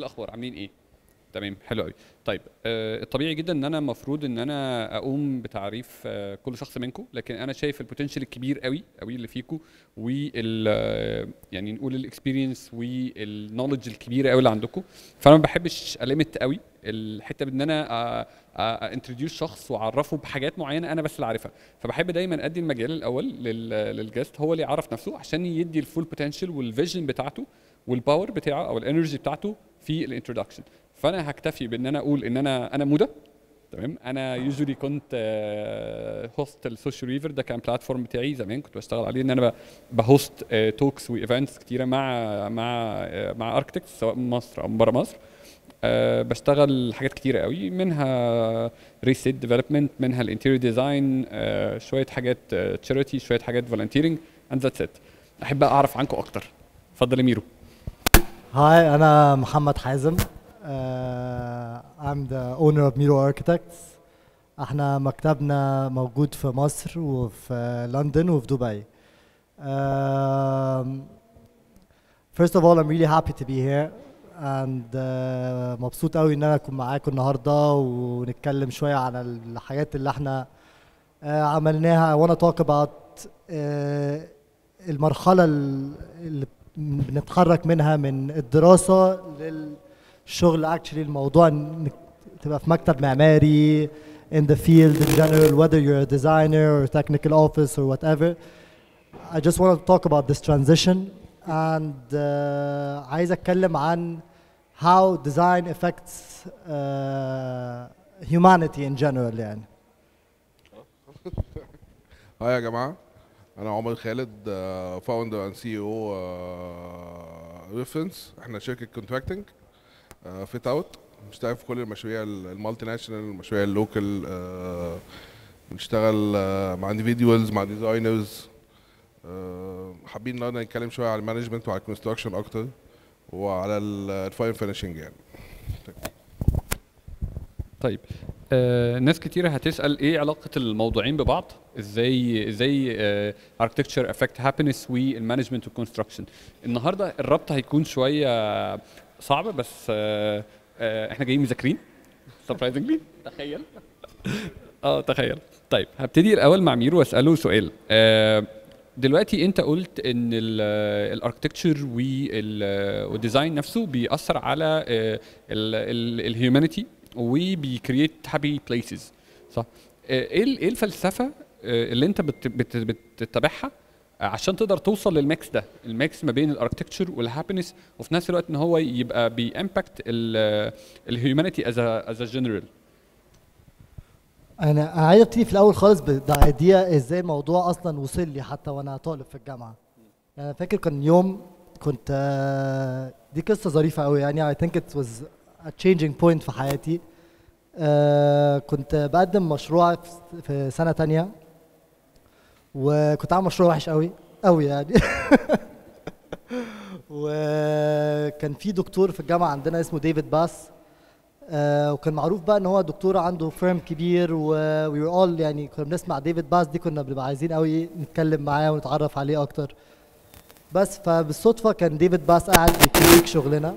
الاخبار عاملين ايه تمام حلو قوي طيب آه الطبيعي جدا ان انا المفروض ان انا اقوم بتعريف آه كل شخص منكم لكن انا شايف البوتنشال الكبير قوي قوي اللي فيكم وال آه، يعني نقول الاكسبيرينس والنولج الكبيره قوي اللي عندكم فانا ما بحبش المت قوي الحته بان انا انتروديوس شخص واعرفه بحاجات معينه انا بس اللي عارفها فبحب دايما ادي المجال الاول لل- للجست هو اللي يعرف نفسه عشان يدي الفول بوتنشال والفيجن بتاعته والباور بتاعه او الانرجي بتاعته في الانترودكشن فانا هكتفي بان انا اقول ان انا انا موده تمام انا يوجولي كنت هوست السوشيال ريفر ده كان بلاتفورم بتاعي زمان كنت بشتغل عليه ان انا ب- بهوست توكس وايفنتس كتيره مع مع آه، مع اركتكتس سواء من مصر او من بره مصر أه بشتغل حاجات كتيره قوي منها ريسيت ديفلوبمنت منها الانتيريور ديزاين أه شويه حاجات تشاريتي شويه حاجات فولنتيرنج اند ذاتس ات احب اعرف عنكم اكتر اتفضل يا ميرو هاي انا محمد حازم uh, I'm the owner of Miro Architects احنا مكتبنا موجود في مصر وفي لندن وفي دبي um, First of all I'm really happy to be here and uh, مبسوط قوي ان انا اكون معاكم النهارده ونتكلم شويه عن الحاجات اللي احنا uh, عملناها I wanna talk about uh, المرحله اللي بنتحرك منها من الدراسه للشغل اكشلي الموضوع انك تبقى في مكتب معماري in the field in general whether you're a designer or technical office or whatever I just want to talk about this transition and uh, عايز اتكلم عن how design affects uh, humanity in general يعني هاي يا جماعه انا عمر خالد فاوندر اند سي او ريفرنس احنا شركه كونتراكتنج فيت اوت بنشتغل في كل المشاريع المالتي ناشونال المشاريع اللوكال بنشتغل آه، مع انديفيدوالز مع ديزاينرز حابين النهارده نتكلم شويه على المانجمنت وعلى الكونستراكشن اكتر وعلى الفاين فينيشنج يعني طيب آه ناس كتيرة هتسأل ايه علاقة الموضوعين ببعض ازاي ازاي اركتكتشر افكت هابينس والمانجمنت والكونستراكشن النهارده الربط هيكون شوية صعب بس آه آه احنا جايين مذاكرين سربرايزنجلي تخيل اه تخيل طيب هبتدي الاول مع ميرو واساله سؤال آه دلوقتي انت قلت ان الاركتكتشر والديزاين نفسه بيأثر على الهيومانيتي وبيكريت هابي بليسز صح آه، ايه ال- ايه الفلسفه آه، اللي انت بت- بت- بتتبعها عشان تقدر توصل للميكس ده الميكس ما بين الاركتكتشر والهابينس وفي نفس الوقت ان هو يبقى بيمباكت الهيومانيتي از از جنرال انا أنا عايز ابتدي في الاول خالص بايديا ازاي الموضوع اصلا وصل لي حتى وانا طالب في الجامعه يعني أنا فاكر كان يوم كنت آه، دي قصه ظريفه قوي يعني I think it was a changing point في حياتي آه، كنت بقدم مشروع في- في سنه تانية وكنت عامل مشروع وحش قوي قوي يعني وكان في دكتور في الجامعه عندنا اسمه ديفيد باس آه وكان معروف بقى ان هو دكتور عنده فيرم كبير و we were all يعني كنا بنسمع ديفيد باس دي كنا بنبقى عايزين قوي نتكلم معاه ونتعرف عليه اكتر بس فبالصدفه كان ديفيد باس قاعد بيكريتيك شغلنا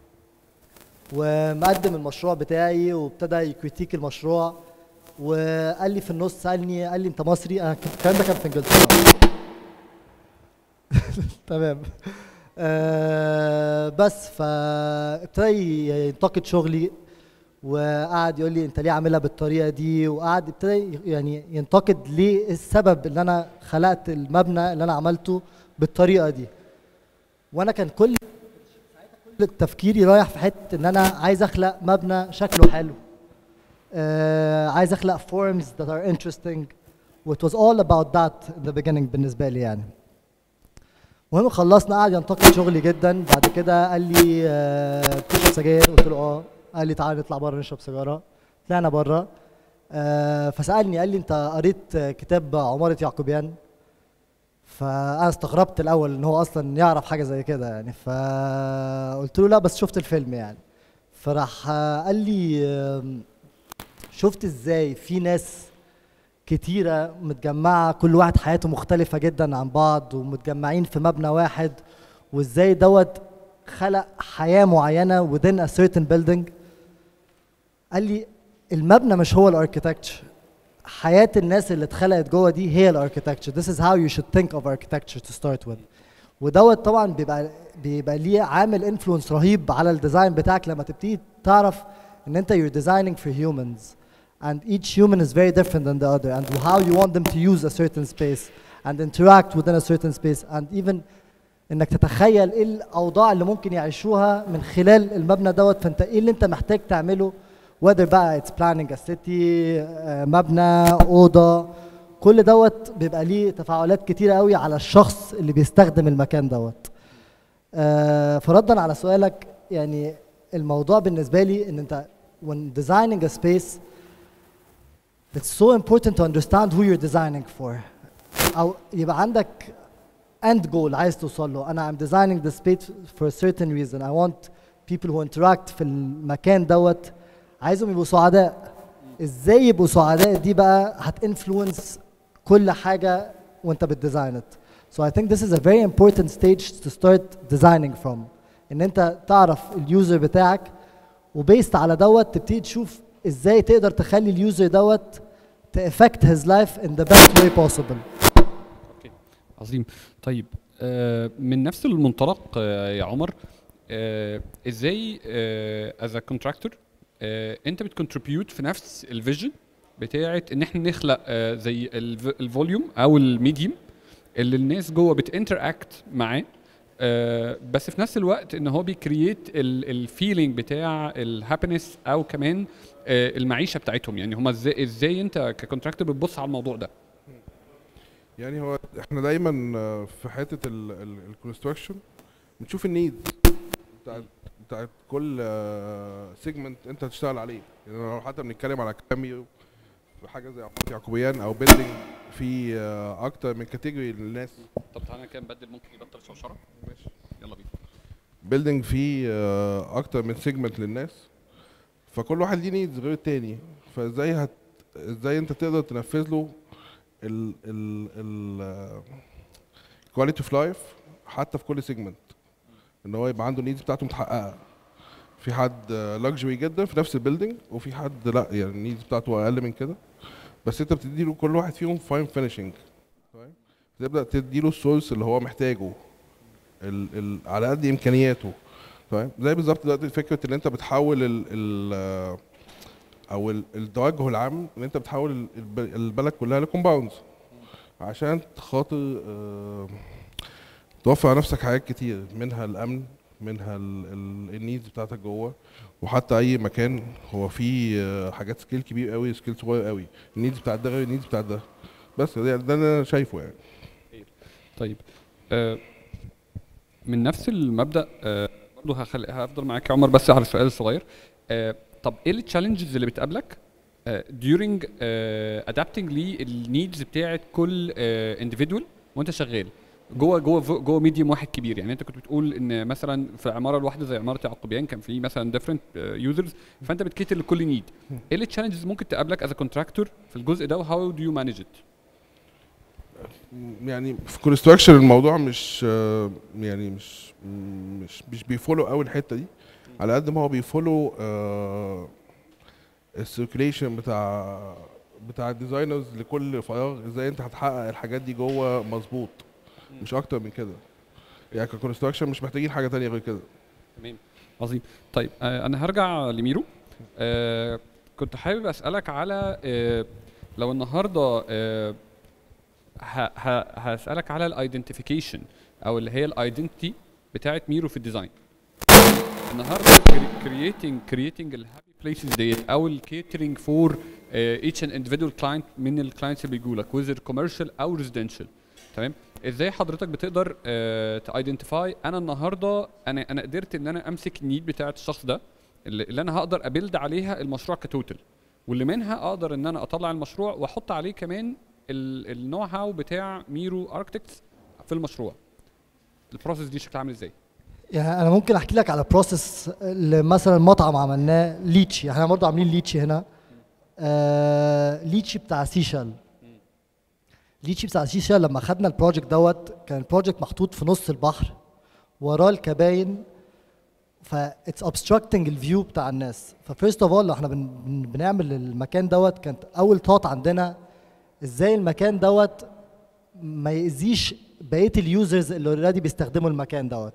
ومقدم المشروع بتاعي وابتدى يكريتيك المشروع وقال لي في النص سالني قال لي انت مصري انا كان- الكلام ده كان في انجلترا تمام آه بس فابتدى ينتقد شغلي وقعد يقول لي انت ليه عاملها بالطريقه دي وقعد ابتدى يعني ينتقد ليه السبب اللي انا خلقت المبنى اللي انا عملته بالطريقه دي وانا كان كل كل تفكيري رايح في حته ان انا عايز اخلق مبنى شكله حلو آه عايز اخلق forms that are interesting it was all about that in the beginning بالنسبه لي يعني المهم خلصنا قعد ينتقد شغلي جدا بعد كده قال لي آه، بتشرب سجاير قلت له اه قال لي تعالى نطلع بره نشرب سيجاره طلعنا بره آه، فسالني قال لي انت قريت آه، كتاب عماره يعقوبيان فانا استغربت الاول ان هو اصلا يعرف حاجه زي كده يعني فقلت له لا بس شفت الفيلم يعني فراح آه، قال لي آم، شفت ازاي في ناس كتيرة متجمعة كل واحد حياته مختلفة جدا عن بعض ومتجمعين في مبنى واحد وازاي دوت خلق حياه معينه within a certain building قال لي المبنى مش هو الاركتكتشر حياه الناس اللي اتخلقت جوه دي هي الاركتكتشر this is how you should think of architecture to start with ودوت طبعا بيبقى بيبقى ليه عامل انفلونس رهيب على الديزاين بتاعك لما تبتدي تعرف ان انت you're designing for humans and each human is very different than the other and how you want them to use a certain space and interact within a certain space and even انك تتخيل ايه الاوضاع اللي ممكن يعيشوها من خلال المبنى دوت فانت ايه اللي انت محتاج تعمله whether بقى it's planning a city آه، مبنى اوضه كل دوت بيبقى ليه تفاعلات كتيره قوي على الشخص اللي بيستخدم المكان دوت آه، فردا على سؤالك يعني الموضوع بالنسبه لي ان انت when designing a space it's so important to understand who you're designing for او يبقى عندك end goal عايز توصل له انا I'm designing the space for a certain reason I want people who interact في المكان دوت عايزهم يبقوا سعداء ازاي يبقوا سعداء دي بقى هتinfluence كل حاجه وانت بتديزاين it so I think this is a very important stage to start designing from ان انت تعرف اليوزر بتاعك وبيست على دوت تبتدي تشوف ازاي تقدر تخلي اليوزر دوت to affect his life in the best way possible اوكي عظيم طيب آه، من نفس المنطلق آه، يا عمر آه، ازاي از ا كونتراكتور انت بتكونتريبيوت في نفس الفيجن بتاعت ان احنا نخلق آه، زي الفوليوم او الميديوم اللي الناس جوه بتinteract معاه آه، بس في نفس الوقت ان هو بيكرييت الفيلينج بتاع الهابينس او كمان آه، المعيشه بتاعتهم يعني هما ازاي ازاي انت ككونتراكتور بتبص على الموضوع ده يعني هو احنا دايما آه، في حته الكونستراكشن بنشوف النيد بتاعت بتاعت كل سيجمنت انت هتشتغل عليه يعني لو حتى بنتكلم على كاميو في حاجه زي عمارة يعقوبيان او بيلدينج في آه، اكتر من كاتيجوري للناس طب تعالى كده نبدل ممكن يبطل شوشره ماشي يلا بينا بيلدينج فيه آه، اكتر من سيجمنت للناس فكل واحد ليه نيدز غير التاني فازاي هت ازاي انت تقدر تنفذ له ال ال ال كواليتي اوف لايف حتى في كل سيجمنت ان هو يبقى عنده النيدز بتاعته متحققه في حد لاكجري جدا في نفس البيلدينج وفي حد لا يعني النيدز بتاعته اقل من كده بس انت بتدي له كل واحد فيهم فاين فينيشنج تبدا تدي له السورس اللي هو محتاجه ال ال على قد امكانياته تمام زي بالظبط دلوقتي فكره ان انت بتحول ال ال او ال- التوجه العام ان انت بتحول ال- الب- البلد كلها لكومباوندز عشان خاطر آه، توفر على نفسك حاجات كتير منها الامن منها النيدز بتاعتك جوه وحتى اي مكان هو فيه آه، حاجات سكيل كبير قوي سكيل صغير قوي النيدز بتاعت ده غير النيدز بتاعت ده بس ده, ده اللي انا شايفه يعني طيب آه، من نفس المبدا آه، برضه هخل... هفضل معاك يا عمر بس على السؤال الصغير آه، طب ايه التشالنجز اللي بتقابلك آه، during آه، adapting للنيدز بتاعت كل individual وانت شغال جوه جوه جوه ميديوم واحد كبير يعني انت كنت بتقول ان مثلا في العماره الواحده زي عماره يعقوبيان كان في مثلا different يوزرز فانت بتكتر لكل نيد ايه التشالنجز ممكن تقابلك از كونتراكتور في الجزء ده وهاو دو يو مانج ات يعني في كونستراكشن الموضوع مش آه، يعني مش مش مش بيفولو قوي الحته دي على قد ما هو بيفولو السيركيليشن بتاع بتاع الديزاينرز لكل فراغ ازاي انت هتحقق الحاجات دي جوه مظبوط مش اكتر من كده يعني ككونستراكشن مش محتاجين حاجه تانية غير كده تمام عظيم طيب آه انا هرجع لميرو آه كنت حابب اسالك على آه لو النهارده آه ه- ه- هسالك على الايدنتيفيكيشن او اللي هي الايدنتيتي بتاعت ميرو في الديزاين النهارده كرييتنج كرييتنج الهابي بليسز ديت او الكيترينج فور ايتش ان individual كلاينت من الكلاينتس اللي بيجوا لك وذر كوميرشال او ريزيدنشال تمام ازاي حضرتك بتقدر تايدنتيفاي انا النهارده انا انا قدرت ان انا امسك النيد بتاعت الشخص ده اللي, اللي انا هقدر ابيلد عليها المشروع كتوتال واللي منها اقدر ان انا اطلع المشروع واحط عليه كمان النو هاو بتاع ميرو اركتكتس في المشروع البروسيس دي شكلها عامل ازاي يعني انا ممكن احكي لك على بروسيس مثلا مطعم عملناه ليتشي احنا برضه عاملين ليتشي هنا آه ليتشي بتاع سيشل ليتشي بتاع سيشل لما خدنا البروجكت دوت كان البروجكت محطوط في نص البحر وراه الكباين ف it's obstructing الفيو بتاع الناس ففيرست اوف اول لو احنا بن بن- بنعمل المكان دوت كانت اول ثوت عندنا ازاي المكان دوت ما يأذيش بقيه اليوزرز اللي اوريدي بيستخدموا المكان دوت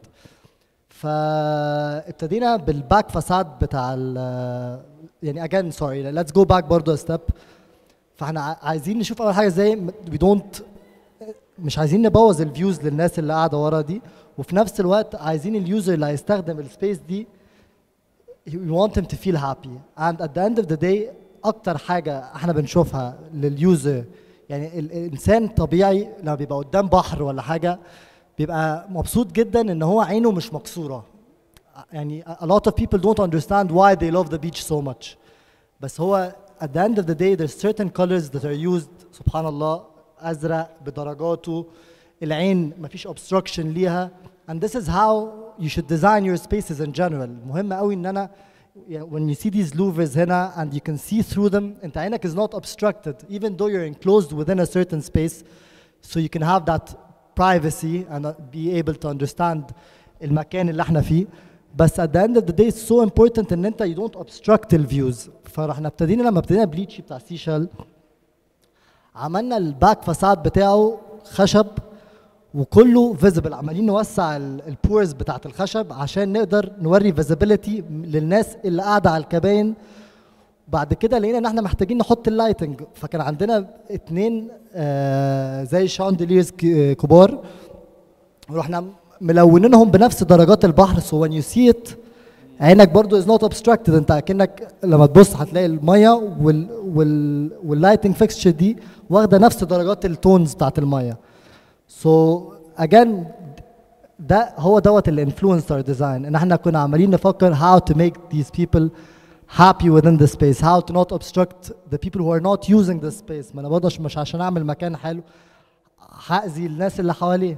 فابتدينا بالباك فاساد بتاع ال يعني اجين سوري ليتس جو باك برضه ستيب فاحنا ع- عايزين نشوف اول حاجه ازاي وي دونت مش عايزين نبوظ الفيوز للناس اللي قاعده ورا دي وفي نفس الوقت عايزين اليوزر اللي هيستخدم السبيس دي we want him to feel happy and at the end of the day اكتر حاجه احنا بنشوفها لليوزر يعني ال- الانسان طبيعي لما بيبقى قدام بحر ولا حاجه بيبقى مبسوط جدا ان هو عينه مش مكسوره يعني a lot of people don't understand why they love the beach so much بس هو at the end of the day there's certain colors that are used سبحان الله ازرق بدرجاته العين مفيش obstruction ليها and this is how you should design your spaces in general مهم قوي ان انا يعني when you see these louvers هنا and you can see through them انت عينك is not obstructed even though you're enclosed within a certain space so you can have that privacy and be able to understand المكان اللي احنا فيه بس at the end of the day it's so important ان انت you don't obstruct الفيوز فرحنا ابتدينا لما ابتدينا بليتشي بتاع سيشل عملنا الباك فاساد بتاعه خشب وكله فيزبل عمالين نوسع البورز بتاعت الخشب عشان نقدر نوري فيزيبيليتي للناس اللي قاعده على الكباين بعد كده لقينا ان احنا محتاجين نحط اللايتنج فكان عندنا اتنين آه زي شاندليرز كبار ورحنا ملونينهم بنفس درجات البحر سو when you see it عينك برضو is not obstructed انت اكنك لما تبص هتلاقي الميه وال وال واللايتنج فيكستشر دي واخده نفس درجات التونز بتاعت الميه سو so again ده هو دوت الانفلونسر ديزاين ان احنا كنا عمالين نفكر how to make these people happy within the space how to not obstruct the people who are not using the space ما انا برضه مش عشان اعمل مكان حلو هاذي الناس اللي حواليه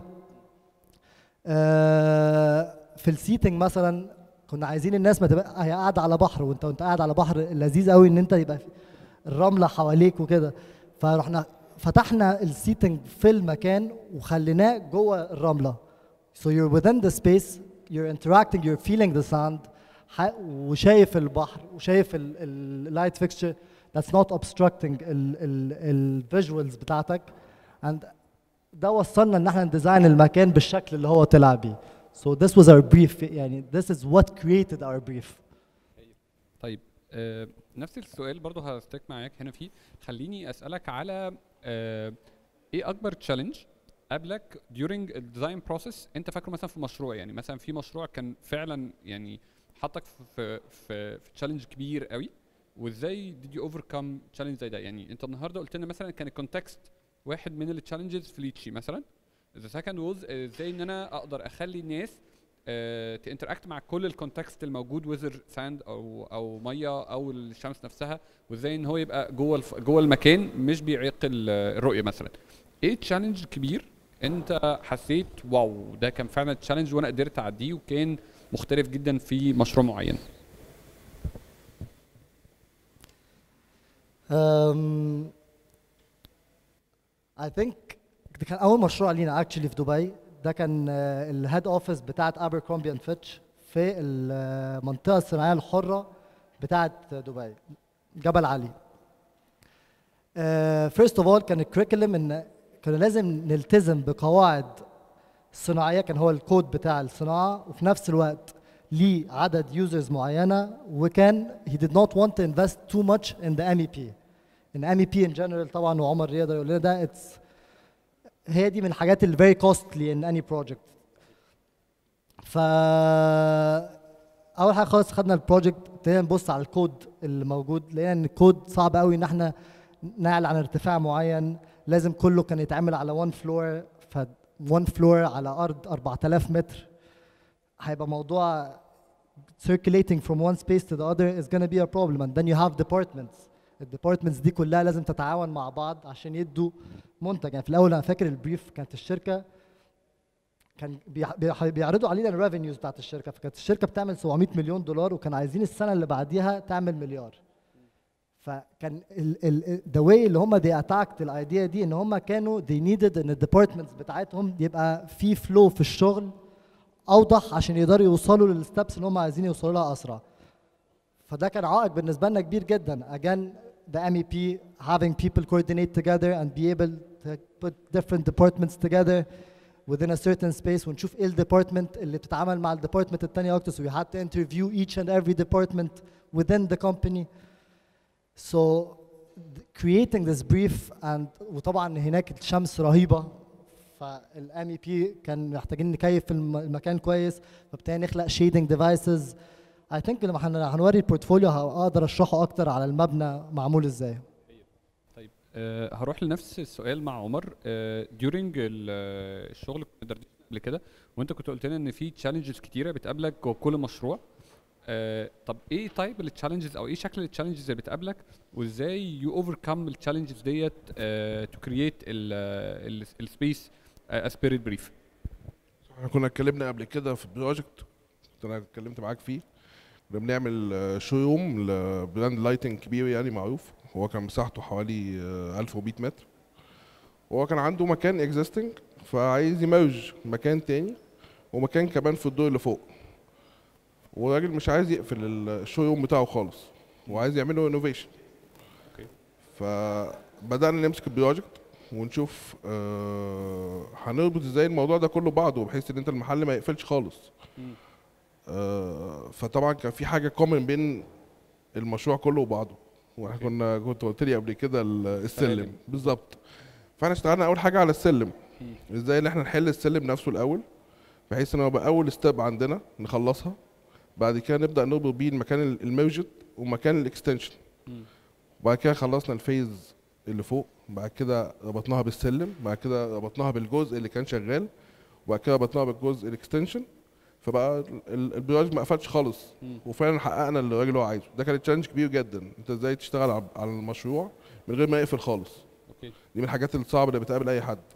آه، في السيتنج مثلا كنا عايزين الناس ما تبقى هي قاعده على بحر وانت وانت قاعد على بحر لذيذ قوي ان انت يبقى في- الرمله حواليك وكده فرحنا فتحنا السيتنج في المكان وخليناه جوه الرمله so you're within the space you're interacting you're feeling the sound ح- وشايف البحر وشايف اللايت fixture that's not obstructing الفيجوالز بتاعتك and ده وصلنا ان احنا نديزاين المكان بالشكل اللي هو طلع بيه so this was our brief يعني this is what created our brief طيب آه نفس السؤال برضو هستك معاك هنا فيه خليني اسالك على آه ايه اكبر تشالنج قابلك during الديزاين بروسيس انت فاكره مثلا في مشروع يعني مثلا في مشروع كان فعلا يعني حطك في في في تشالنج كبير قوي وازاي did you overcome تشالنج زي ده يعني انت النهارده قلت لنا مثلا كان الكونتكست واحد من التشالنجز في ليتشي مثلا the second was ازاي ان انا اقدر اخلي الناس تانتراكت مع كل الكونتكست الموجود وذر ساند او او ميه او الشمس نفسها وازاي ان هو يبقى جوه الف... جوه المكان مش بيعيق ال- الرؤيه مثلا ايه تشالنج كبير انت حسيت واو ده كان فعلا تشالنج وانا قدرت اعديه وكان مختلف جدا في مشروع معين Um, I think ده كان أول مشروع لينا actually في دبي ده كان الهيد اوفيس بتاعت ابركرومبي اند فيتش في المنطقة الصناعية الحرة بتاعت دبي جبل علي. فيرست اوف اول كان الكريكولم ان كنا لازم نلتزم بقواعد الصناعيه كان هو الكود بتاع الصناعه وفي نفس الوقت ليه عدد يوزرز معينه وكان he did not want to invest too much in the MEP ان MEP in general طبعا وعمر يقدر يقول لنا ده it's هي دي من الحاجات اللي very costly in any project ف اول حاجه خالص خدنا البروجكت ابتدينا نبص على الكود اللي موجود لقينا ان الكود صعب قوي ان احنا نعلى عن ارتفاع معين لازم كله كان يتعمل على one floor ف one floor على ارض 4000 متر هيبقى موضوع circulating from one space to the other is gonna be a problem and then you have departments الديبارتمنتس دي كلها لازم تتعاون مع بعض عشان يدوا منتج يعني في الاول انا فاكر البريف كانت الشركه كان بيع- بيع- بيعرضوا علينا الريفينيوز بتاعت الشركه فكانت الشركه بتعمل 700 مليون دولار وكان عايزين السنه اللي بعديها تعمل مليار فكان ال ال the way اللي هم they attacked الايديا دي ان هم كانوا they needed ان الديبارتمنتس بتاعتهم يبقى في فلو في الشغل اوضح عشان يقدروا يوصلوا للستبس اللي هم عايزين يوصلوا لها اسرع فده كان عائق بالنسبه لنا كبير جدا again the MEP having people coordinate together and be able to put different departments together within a certain space ونشوف ايه الديبارتمنت اللي بتتعامل مع الديبارتمنت التانية اكتر so we had to interview each and every department within the company so th- creating this brief and وطبعا هناك الشمس رهيبة فالام اي بي كان محتاجين نكيف الم- المكان كويس فابتدينا نخلق شيدنج ديفايسز اي ثينك لما هن- هنوري البورتفوليو اقدر اشرحه اكتر على المبنى معمول ازاي طيب أه هروح لنفس السؤال مع عمر أه during ال- آه، الشغل كنت دردشت قبل كده وانت كنت قلت لنا ان في تشالنجز كتيره بتقابلك جوه كل مشروع أه طب ايه طيب التشالنجز او ايه شكل التشالنجز اللي بتقابلك وازاي يو اوفركم التشالنجز ديت تو كرييت السبيس اسبيريت بريف احنا كنا اتكلمنا قبل كده في بروجكت كنت انا اتكلمت معاك فيه كنا بنعمل شو روم لبراند لايتنج كبير يعني معروف هو كان مساحته حوالي آه، 1100 متر وهو كان عنده مكان اكزيستنج فعايز يمرج مكان تاني ومكان كمان في الدور اللي فوق والراجل مش عايز يقفل الشو روم بتاعه خالص وعايز يعمله انوفيشن اوكي فبدانا نمسك البروجكت ونشوف آه هنربط ازاي الموضوع ده كله بعضه بحيث ان انت المحل ما يقفلش خالص مم. آه فطبعا كان في حاجه كومن بين المشروع كله وبعضه واحنا كنا كنت قلت لي قبل كده ال- السلم سلالم. بالظبط فاحنا اشتغلنا اول حاجه على السلم مم. ازاي ان احنا نحل السلم نفسه الاول بحيث ان هو يبقى اول ستيب عندنا نخلصها بعد كده نبدا نربط بيه المكان ال- الميرجت ومكان الاكستنشن مم. بعد كده خلصنا الفيز اللي فوق بعد كده ربطناها بالسلم بعد كده ربطناها بالجزء اللي كان شغال وبعد كده ربطناها بالجزء الاكستنشن فبقى ال- ال- البروجكت ما قفلش خالص مم. وفعلا حققنا اللي الراجل هو عايزه ده كان تشالنج كبير جدا انت ازاي تشتغل على- على المشروع من غير ما يقفل خالص اوكي دي من الحاجات الصعبه اللي بتقابل اي حد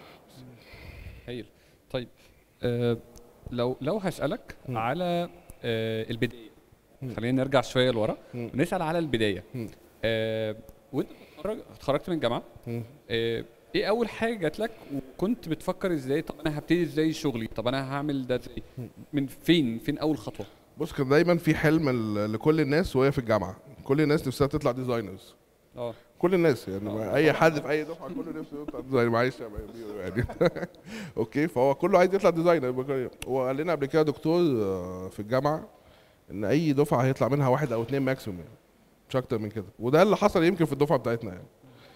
هايل طيب أه لو لو هسألك مم. على أه البداية مم. خلينا نرجع شوية لورا مم. ونسأل على البداية مم. أه وانت بتتخرج اتخرجت من الجامعة مم. أه ايه اول حاجة جات لك وكنت بتفكر ازاي طب انا هبتدي ازاي شغلي طب انا هعمل ده ازاي من فين فين اول خطوة بص كان دايما في حلم ال- لكل الناس وهي في الجامعه كل الناس نفسها تطلع ديزاينرز اه كل الناس يعني آه، ما اي حد في اي دفعه كله نفسه يطلع ديزاينر معلش يا بيقولوا يعني اوكي فهو كله عايز يطلع ديزاينر هو قال لنا قبل كده دكتور آه، في الجامعه ان اي دفعه هيطلع منها واحد او اتنين ماكسيموم يعني مش اكتر من كده وده اللي حصل يمكن في الدفعه بتاعتنا يعني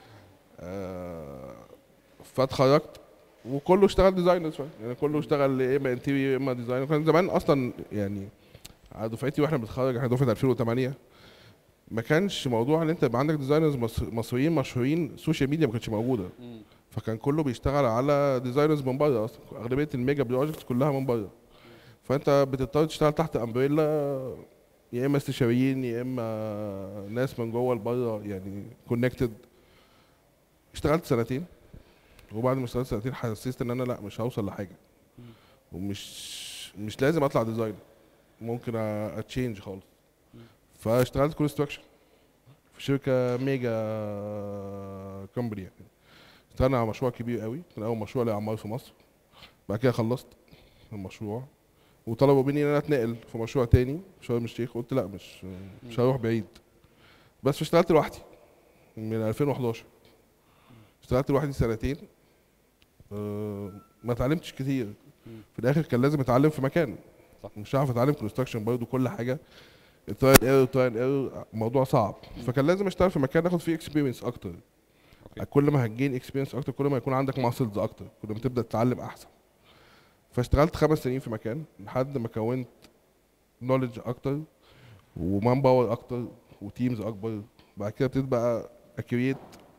آه، فاتخرجت وكله اشتغل ديزاينر شويه يعني كله اشتغل يا اما انتيريور يا اما ديزاينر كان زمان اصلا يعني على دفعتي واحنا بنتخرج احنا دفعه 2008 ما كانش موضوع ان انت يبقى عندك ديزاينرز مصر- مصريين مشهورين السوشيال ميديا ما كانتش موجوده مم. فكان كله بيشتغل على ديزاينرز من بره اصلا اغلبيه الميجا بروجكتس كلها من بره فانت بتضطر تشتغل تحت امبريلا يا اما استشاريين يا اما ناس من جوه لبره يعني كونكتد اشتغلت سنتين وبعد ما اشتغلت سنتين حسيت ان انا لا مش هوصل لحاجه ومش مش لازم اطلع ديزاينر ممكن اتشينج خالص فاشتغلت كونستراكشن في شركه ميجا كومباني يعني اشتغلنا على مشروع كبير قوي كان اول مشروع لاعمار في مصر بعد كده خلصت المشروع وطلبوا مني ان انا اتنقل في مشروع تاني في شرم الشيخ قلت لا مش مش هروح بعيد بس اشتغلت لوحدي من 2011 اشتغلت لوحدي سنتين أه ما اتعلمتش كتير في الاخر كان لازم اتعلم في مكان صح. مش هعرف اتعلم كونستراكشن برضه كل حاجه الترايل ايرور ترايل ايرور موضوع صعب فكان لازم اشتغل في مكان اخد فيه اكسبيرينس اكتر اوكي كل ما هتجين اكسبيرينس اكتر كل ما يكون عندك ماسلز اكتر كل ما تبدا تتعلم احسن فاشتغلت خمس سنين في مكان لحد ما كونت نولج اكتر ومان باور اكتر وتيمز اكبر بعد كده ابتديت بقى اكريت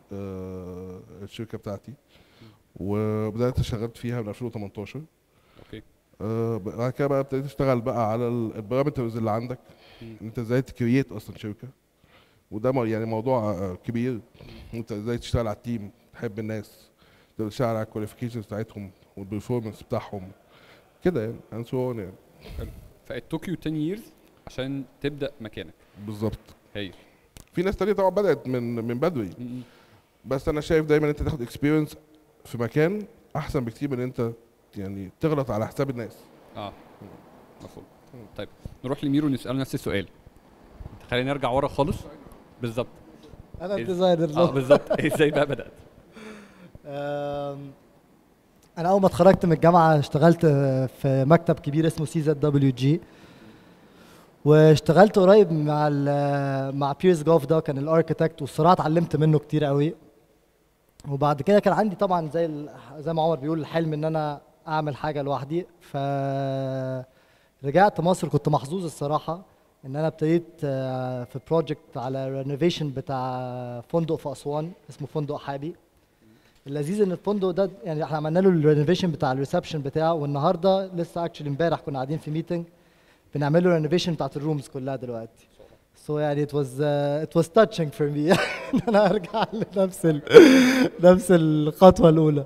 الشركه بتاعتي وبدات اشتغلت فيها من 2018 اوكي آه، بعد كده بقى ابتديت اشتغل بقى على ال- البارامترز اللي عندك مم. ان انت ازاي تكريت اصلا شركه وده مو- يعني موضوع آه، كبير انت ازاي تشتغل على التيم تحب الناس تقدر تشتغل على الكواليفيكيشنز بتاعتهم والبرفورمانس بتاعهم كده يعني and so on يعني فات توك يو 10 years عشان تبدا مكانك بالظبط هايل في ناس تانية طبعا بدات من من بدري مم. بس انا شايف دايما انت تاخد اكسبيرينس في مكان احسن بكتير من ان انت يعني تغلط على حساب الناس اه مفهوم طيب نروح لميرو نساله نفس السؤال خلينا نرجع ورا خالص بالظبط انا إز- الديزاينر اه بالظبط ازاي بقى بدات أم، انا اول ما اتخرجت من الجامعه اشتغلت في مكتب كبير اسمه سي زد دبليو جي واشتغلت قريب مع ال مع بيرس جوف ده كان الاركتكت والصراحه اتعلمت منه كتير قوي وبعد كده كان عندي طبعا زي ال- زي ما عمر بيقول الحلم ان انا اعمل حاجه لوحدي ف رجعت مصر كنت محظوظ الصراحه ان انا ابتديت آه، في بروجكت على رينوفيشن بتاع فندق في اسوان اسمه فندق حابي اللذيذ ان الفندق ده يعني احنا عملنا له الرينوفيشن بتاع الريسبشن بتاعه والنهارده لسه اكشلي امبارح كنا قاعدين في ميتنج بنعمل له رينوفيشن بتاعت الرومز كلها دلوقتي سو يعني it was uh, it was touching for me ان انا ارجع لنفس ال... نفس الخطوه الاولى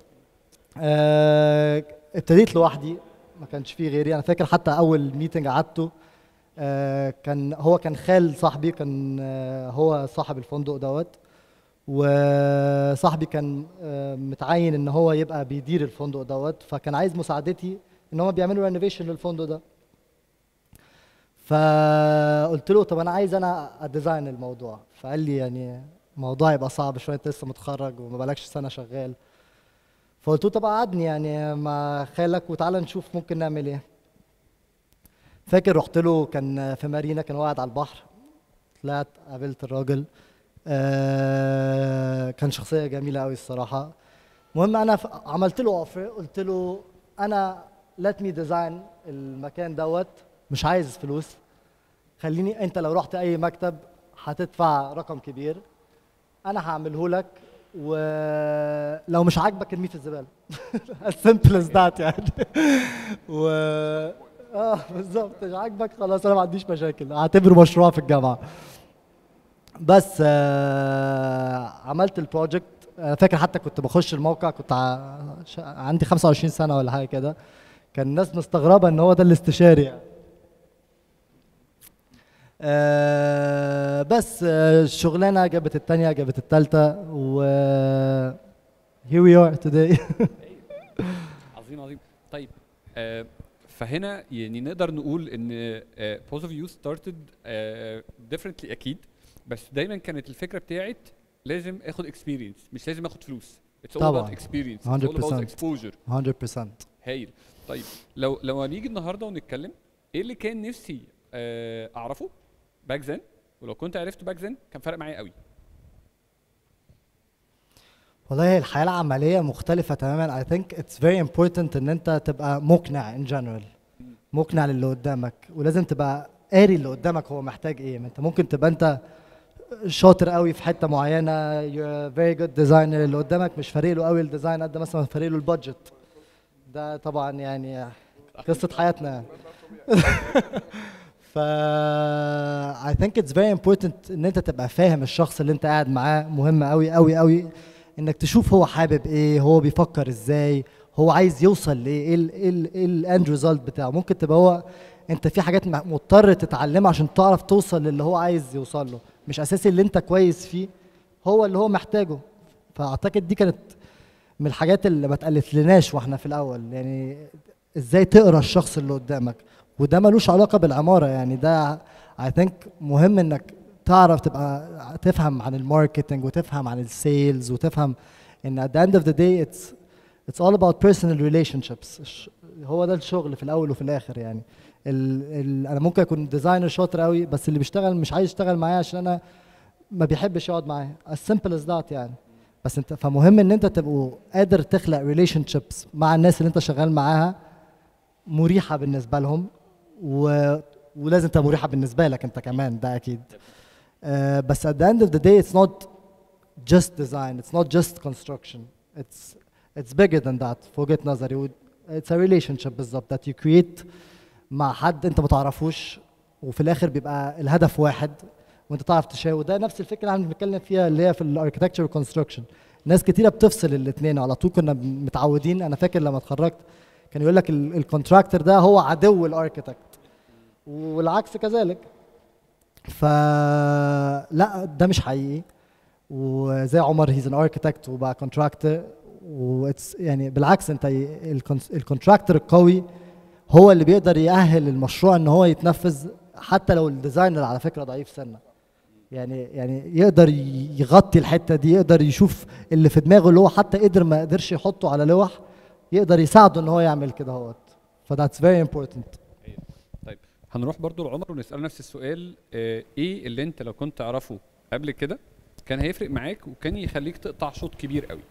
آه، ابتديت لوحدي ما كانش فيه غيري انا فاكر حتى اول ميتنج قعدته آه، كان هو كان خال صاحبي كان آه، هو صاحب الفندق دوت وصاحبي كان آه، متعين ان هو يبقى بيدير الفندق دوت فكان عايز مساعدتي ان هم بيعملوا رينوفيشن للفندق ده فقلت له طب انا عايز انا اديزاين الموضوع فقال لي يعني الموضوع يبقى صعب شويه انت لسه متخرج وما بقالكش سنه شغال فقلت له طب قعدني يعني مع خالك وتعالى نشوف ممكن نعمل ايه فاكر رحت له كان في مارينا كان هو قاعد على البحر طلعت قابلت الراجل آه كان شخصيه جميله قوي الصراحه المهم انا ف- عملت له اوفر قلت له انا let me design المكان دوت مش عايز فلوس خليني انت لو رحت اي مكتب هتدفع رقم كبير انا هعمله لك ولو مش عاجبك ارميه في الزباله as simple as that يعني و اه بالظبط مش عاجبك خلاص انا ما عنديش مشاكل اعتبره مشروع في الجامعه بس آه عملت البروجكت انا فاكر حتى كنت بخش الموقع كنت ع... ش- عندي 25 سنه ولا حاجه كده كان الناس مستغربه ان هو ده الاستشاري يعني. آه بس آه الشغلانه جابت التانية جابت التالتة و here we are today عظيم عظيم طيب آه فهنا يعني نقدر نقول ان بوز اوف يو ستارتد ديفرنتلي اكيد بس دايما كانت الفكره بتاعت لازم اخد اكسبيرينس مش لازم اخد فلوس اتس اول طبعاً. اباوت اكسبيرينس اتس اول 100%. اباوت اكسبوجر 100% هايل طيب لو لو هنيجي النهارده ونتكلم ايه اللي كان نفسي آه اعرفه باك ذن ولو كنت عرفته باك ذن كان فرق معايا قوي والله الحياة العملية مختلفة تماما I think it's very important ان انت تبقى مقنع in general مقنع للي قدامك ولازم تبقى قاري اللي قدامك هو محتاج ايه ما انت ممكن تبقى انت شاطر قوي في حتة معينة you're a very good designer اللي قدامك مش فارق له قوي الديزاين قد مثلا فارق له البادجت ده طبعا يعني قصة حياتنا يعني. ف I think it's very important ان انت تبقى فاهم الشخص اللي انت قاعد معاه مهم قوي قوي قوي انك تشوف هو حابب ايه هو بيفكر ازاي هو عايز يوصل لايه ايه ال- ايه ال- ايه الاند ريزلت بتاعه ممكن تبقى هو انت في حاجات م- مضطر تتعلمها عشان تعرف توصل للي هو عايز يوصل له مش اساسي اللي انت كويس فيه هو اللي هو محتاجه فاعتقد دي كانت من الحاجات اللي ما اتقالت لناش واحنا في الاول يعني ازاي تقرا الشخص اللي قدامك وده ملوش علاقه بالعماره يعني ده اي ثينك مهم انك تعرف تبقى تفهم عن الماركتنج وتفهم عن السيلز وتفهم ان at the end of the day it's it's all about personal relationships الش- هو ده الشغل في الاول وفي الاخر يعني ال ال انا ممكن اكون ديزاينر شاطر قوي بس اللي بيشتغل مش عايز يشتغل معايا عشان انا ما بيحبش يقعد معايا as simple as that يعني بس انت فمهم ان انت تبقوا قادر تخلق relationships مع الناس اللي انت شغال معاها مريحه بالنسبه لهم و... ولازم تبقى مريحه بالنسبه لك انت كمان ده اكيد uh, بس at the end of the day it's not just design it's not just construction it's it's bigger than that في وجهه نظري و- it's a relationship بالظبط that you create مع حد انت ما تعرفوش وفي الاخر بيبقى الهدف واحد وانت تعرف تشاور وده نفس الفكره اللي احنا بنتكلم فيها اللي هي في الاركتكتشر والكونستراكشن ناس كتيره بتفصل الاثنين على طول كنا متعودين انا فاكر لما اتخرجت كان يقول لك الكونتراكتور ده هو عدو الاركتكت والعكس كذلك فلا ده مش حقيقي وزي عمر هيز ان اركتكت وبقى كونتراكتور واتس يعني بالعكس انت الكونتراكتور القوي هو اللي بيقدر يأهل المشروع ان هو يتنفذ حتى لو الديزاينر على فكره ضعيف سنه يعني يعني يقدر ي- يغطي الحته دي يقدر يشوف اللي في دماغه اللي هو حتى قدر ما قدرش يحطه على لوح يقدر يساعده ان هو يعمل كده اهوت فذاتس فيري امبورتنت طيب هنروح برضو لعمر ونسأله نفس السؤال آه، ايه اللي انت لو كنت تعرفه قبل كده كان هيفرق معاك وكان يخليك تقطع شوط كبير قوي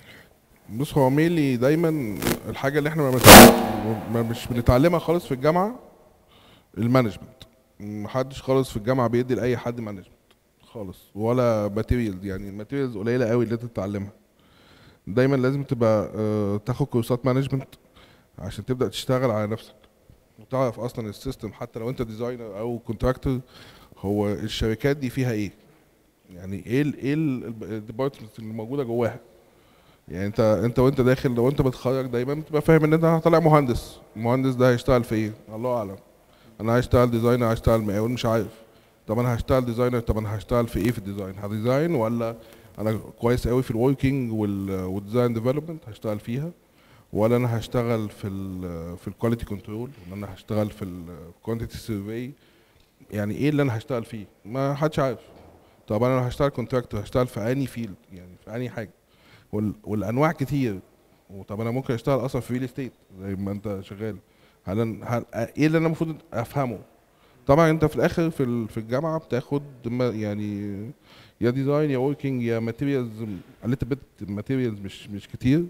بص هو ميلي دايما الحاجه اللي احنا ما, بنتع- ما مش بنتعلمها خالص في الجامعه المانجمنت محدش خالص في الجامعه بيدي لاي حد مانجمنت خالص ولا ماتيريالز يعني الماتيريالز قليله قوي اللي انت تتعلمها دايما لازم تبقى آه، تاخد كورسات مانجمنت عشان تبدا تشتغل على نفسك وتعرف اصلا السيستم حتى لو انت ديزاينر او كونتراكتور هو الشركات دي فيها ايه يعني ايه ال ايه الديبارتمنت اللي موجوده جواها يعني انت انت وانت داخل لو انت بتخرج دايما بتبقى فاهم ان انت هطلع مهندس المهندس ده هيشتغل في ايه الله اعلم انا هشتغل ديزاينر هشتغل مقاول مش عارف طب انا هشتغل ديزاينر طب انا هشتغل في ايه في الديزاين هديزاين ولا انا كويس قوي في الوركينج والديزاين ديفلوبمنت هشتغل فيها ولا انا هشتغل في ال في الكواليتي كنترول ولا انا هشتغل في الكوانتيتي سيرفي يعني ايه اللي انا هشتغل فيه ما حدش عارف طب انا لو هشتغل كونتراكتور هشتغل في اني فيلد يعني في اني حاجه وال- والانواع كتير وطب انا ممكن اشتغل اصلا في ريل استيت زي ما انت شغال هل, أنا- هل ايه اللي انا المفروض افهمه طبعا انت في الاخر في ال- في الجامعه بتاخد ما- يعني يا ديزاين يا وركينج يا ماتيريالز قلت بيت ماتيريالز مش مش كتير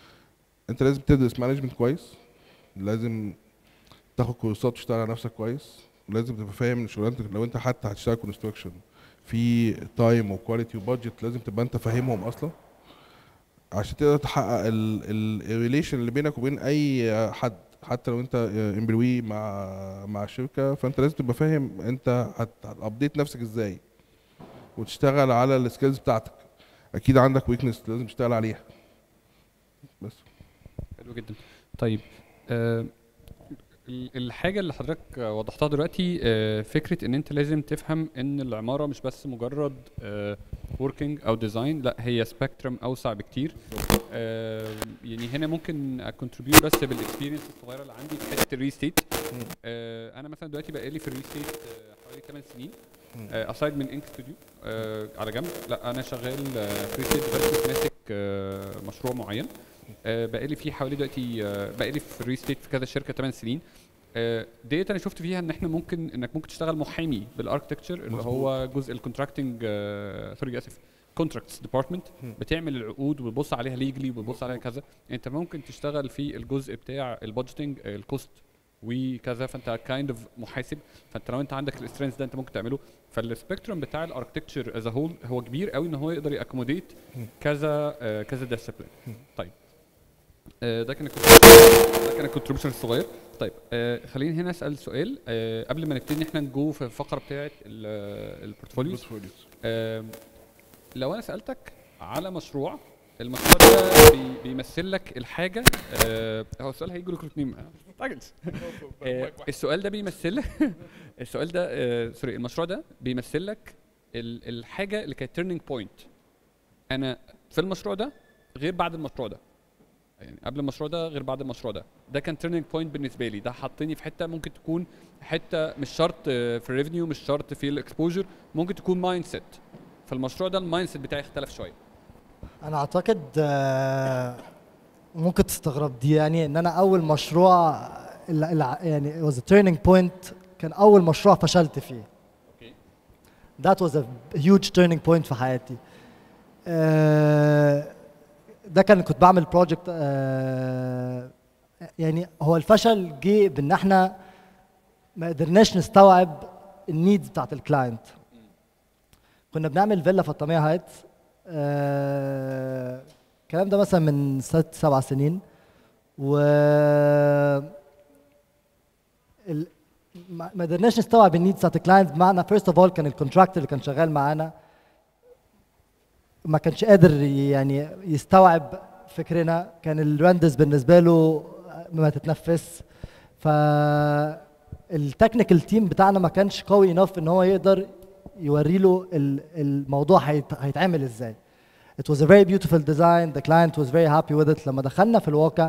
انت لازم تدرس مانجمنت كويس لازم تاخد كورسات تشتغل على نفسك كويس لازم تبقى فاهم ان شغلانتك لو انت حتى هتشتغل كونستراكشن في تايم وكواليتي وبادجت لازم تبقى انت فاهمهم اصلا عشان تقدر تحقق الريليشن اللي بينك وبين اي حد حتى لو انت امبلوي مع مع الشركه فانت لازم تبقى فاهم انت هتابديت نفسك ازاي وتشتغل على السكيلز بتاعتك اكيد عندك ويكنس لازم تشتغل عليها بس حلو جدا طيب آه ال- الحاجة اللي حضرتك آه، وضحتها دلوقتي آه، فكرة ان انت لازم تفهم ان العمارة مش بس مجرد وركينج او ديزاين لا هي سبيكترم اوسع بكتير آه، يعني هنا ممكن اكونتريبيوت بس بالاكسبيرينس الصغيرة اللي عندي في حتة الريستيت انا مثلا دلوقتي بقالي في الريستيت حوالي 8 سنين اسايد من انك ستوديو على جنب لا انا شغال آه، في ريستيت بس ماسك آه، مشروع معين آه، بقالي فيه حوالي دلوقتي آه، بقالي في الري ستيت في كذا شركه 8 سنين آه، ديت انا شفت فيها ان احنا ممكن انك ممكن تشتغل محامي بالاركتكتشر اللي مظبوط. هو جزء الكونتراكتنج سوري اسف كونتراكتس ديبارتمنت مم. بتعمل العقود وبتبص عليها ليجلي وبتبص عليها كذا انت ممكن تشتغل في الجزء بتاع البادجيتنج الكوست وكذا فانت كايند اوف محاسب فانت لو انت عندك الاسترنس ده انت ممكن تعمله فالسبيكترم بتاع الاركتكتشر از هول هو كبير قوي ان هو يقدر ياكوموديت مم. كذا آه، كذا ديسيبلين مم. طيب آه، ده كان الكونتريبيوشن- ده كان الكونتريبيوشن الصغير طيب آه خليني هنا اسال سؤال آه قبل ما نبتدي ان احنا نجو في الفقره بتاعه البورتفوليوز آه لو انا سالتك على مشروع المشروع ده بي بيمثل لك الحاجه آه هو السؤال هيجي لكم الاثنين ما تستعجلش آه السؤال ده بيمثل السؤال ده آه سوري المشروع ده بيمثل لك ال- الحاجه اللي كانت تيرنينج بوينت انا في المشروع ده غير بعد المشروع ده يعني قبل المشروع ده غير بعد المشروع ده ده كان تيرنينج بوينت بالنسبه لي ده حطني في حته ممكن تكون حته مش شرط آه، في الريفنيو مش شرط في الاكسبوجر ممكن تكون مايند سيت فالمشروع ده المايند سيت بتاعي اختلف شويه انا اعتقد آه، ممكن تستغرب دي يعني ان انا اول مشروع ال- ال- يعني was a turning point كان اول مشروع فشلت فيه اوكي that was a huge turning point في حياتي آه، ده كان كنت بعمل بروجكت يعني هو الفشل جه بان احنا ما قدرناش نستوعب النيدز بتاعت الكلاينت كنا بنعمل فيلا في الطمية هايتس آه، الكلام ده مثلا من ست سبع سنين و ال... ما ما قدرناش نستوعب النيدز بتاعت الكلاينت بمعنى فيرست اوف اول كان الكونتراكتور اللي كان شغال معانا ما كانش قادر يعني يستوعب فكرنا كان الرندز بالنسبه له ما تتنفس ف التكنيكال تيم بتاعنا ما كانش قوي انف ان هو يقدر يوري له ال- الموضوع هيت- هيتعمل ازاي It was a very beautiful design. The client was very happy with it. لما دخلنا في الواقع